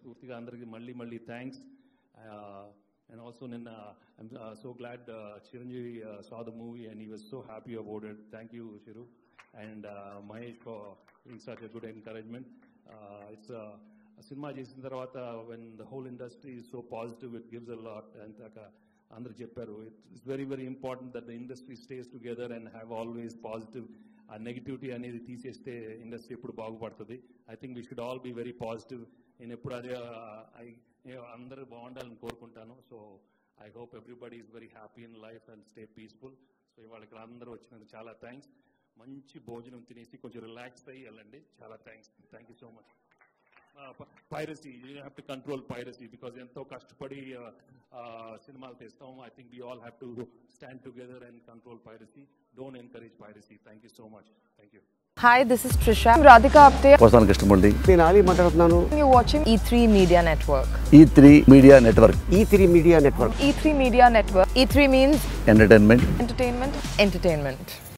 మనస్ఫూర్తిగా అందరికీ మళ్ళీ మళ్ళీ థ్యాంక్స్ అండ్ ఆల్సో నిన్న I'm so glad Chiranjeevi saw the movie and he was so happy about it thank you Chiru and Mahesh for in such a good encouragement it's cinema చేసిన తర్వాత when the whole industry so positive it gives a lot అంతాక అందరు చెప్పారు it's very very important that the industry stays together and have always positive ఆ negativity అనేది తీసేస్తే industry ఎప్పుడు బాగుపడుతుంది I think we should all be very positive నేను ఎప్పుడు అదే ఐ అందరూ బాగుండాలని కోరుకుంటాను so I hope everybody is very happy in life and stay peaceful so ఇవాళ ఇక్కడ అందరూ వచ్చినందుకు చాలా థ్యాంక్స్ మంచి భోజనం తినేసి కొంచెం రిలాక్స్ అయ్యి వెళ్ళండి చాలా thanks thank you so much piracy you have to control piracy because ఎంతో కష్టపడి సినిమాలు తీస్తాం I think we all have to stand together and control piracy don't encourage piracy thank you so much thank you Hi, this is Trisha. I'm Radhika Apte. వస్తాను కృష్ణమూర్తి నేను ఆలీ మాట్లాడుతున్నాను You're watching E3 Media Network. E three media network E three media network E3 Media Network. E3 means entertainment entertainment, entertainment.